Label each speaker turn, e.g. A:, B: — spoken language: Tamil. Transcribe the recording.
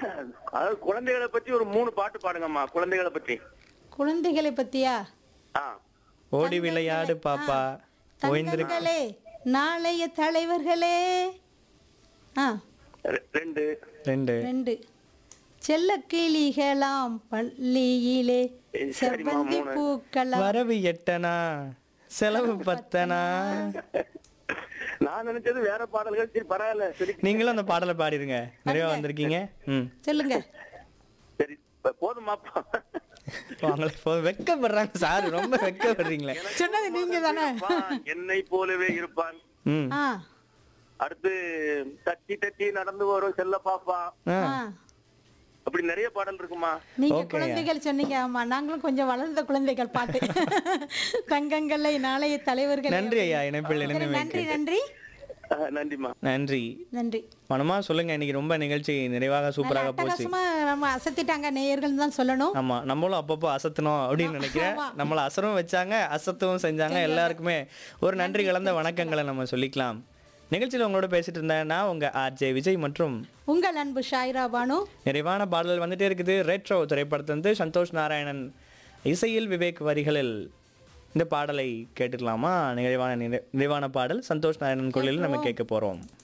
A: அதாவது குழந்தைகளை பத்தி ஒரு மூணு பாட்டு பாடுங்கம்மா குழந்தைகளை பத்தி
B: குழந்தைகளை பத்தியா
A: ஆ
C: ஓடி விளையாடு பாப்பா ஓய்ந்திரு
B: தங்கங்களே நாளைய தலைவர்களே ஆ
A: ரெ- ரெண்டு
C: ரெண்டு
B: ரெண்டு செல்ல கிளிகளாம் பள்ளியிலே
A: சரிம்மா,
B: செவ்வந்தி
A: மூணு.
B: பூக்களாம்
C: வரவு எட்டனா செலவு பத்தனா
A: நான் நினைச்சது வேற பாடல்கள் சரி பரவாயில்ல சரி
C: நீங்களும் அந்த பாடலை பாடிருங்க நிறைவா வந்திருக்கீங்க ம்
B: சொல்லுங்க
A: சரி ப- போதுமாப்பா
C: அவங்களே போதும் வெக்கப்படுறாங்க சார் ரொம்ப வெக்கப்படுறீங்களே
B: சொன்னது நீங்க தானே
A: இருப்பான், என்னை போலவே இருப்பான்
C: ம்
B: ஆ
A: அடுத்து தட்டி தட்டி நடந்து வரும் செல்ல பாப்பா
C: ஆ
B: ஆ
A: அப்படி நிறைய பாடல் இருக்குமா
B: நீங்க
C: Okay.
B: குழந்தைகள் சொன்னீங்க ஆமா நாங்களும் கொஞ்சம் வளர்ந்த குழந்தைகள் பாட்டு தங்கங்களை நாளைய தலைவர்கள்
C: நன்றி ஐயா இணைப்பில்
B: சரி,
C: இணைந்து
B: நன்றி நன்றி
A: ஆ, நன்றிம்மா
C: நன்றி
B: நன்றி
C: மனமா சொல்லுங்க இன்னைக்கு ரொம்ப நிகழ்ச்சி நிறைவாக சூப்பராக போச்சு
B: அட்டகாசமா நம்ம அசத்திட்டாங்க நேயர்கள் தான் சொல்லணும்
C: ஆமா நம்மளும் அப்பப்போ அசத்தணும் அப்படின்னு நினைக்கிறேன் நம்மள அசரும் வச்சாங்க அசத்தவும் செஞ்சாங்க எல்லாருக்குமே ஒரு நன்றி கலந்த வணக்கங்களை நம்ம சொல்லிக்கலாம் நிகழ்ச்சியில் உங்களோட பேசிட்டு இருந்தேன் நான் உங்க ஆர்ஜே விஜய் மற்றும்
B: உங்கள் அன்பு ஷாயிரா பானு
C: நிறைவான பாடல்கள் வந்துட்டே இருக்குது ரெட்ரோ திரைப்படத்திலிருந்து சந்தோஷ் நாராயணன் இசையில் விவேக் வரிகளில் இந்த பாடலை கேட்டுக்கலாமா நிறைவான நிறை- நிறைவான பாடல் சந்தோஷ் நாராயணன் குரலில் நம்ம கேட்க போறோம்